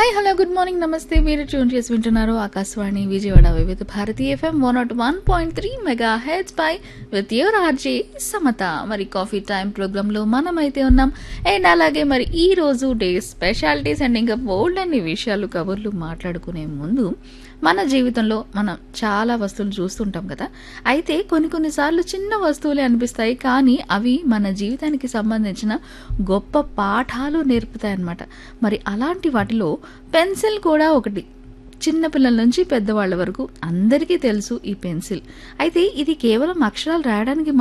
hi hello good morning నమస్తే మీరు tune చేసి వింటున్నారు Akashvani Vijayawada Vividh Bharati FM one nought one point three megahertz పై విత్ యువర్ ఆర్జే సమత మరి కాఫీ టైం ప్రోగ్రాంలో మనమైతే ఉన్నాం అండ్ అలాగే మరి ఈ రోజు డే స్పెషాలిటీస్ అండ్ ఇంకా బోల్డ్ అన్ని విషయాలు కబుర్లు మాట్లాడుకునే ముందు మన జీవితంలో మనం చాలా వస్తువులు చూస్తుంటాం కదా అయితే కొన్ని కొన్నిసార్లు చిన్న వస్తువులే అనిపిస్తాయి కానీ అవి మన జీవితానికి సంబంధించిన గొప్ప పాఠాలు నేర్పుతాయి అన్నమాట మరి అలాంటి వాటిలో పెన్సిల్ కూడా ఒకటి చిన్నపిల్లల నుంచి పెద్దవాళ్ళ వరకు అందరికీ తెలుసు ఈ పెన్సిల్ అయితే ఇది కేవలం అక్షరాలు రాయడానికి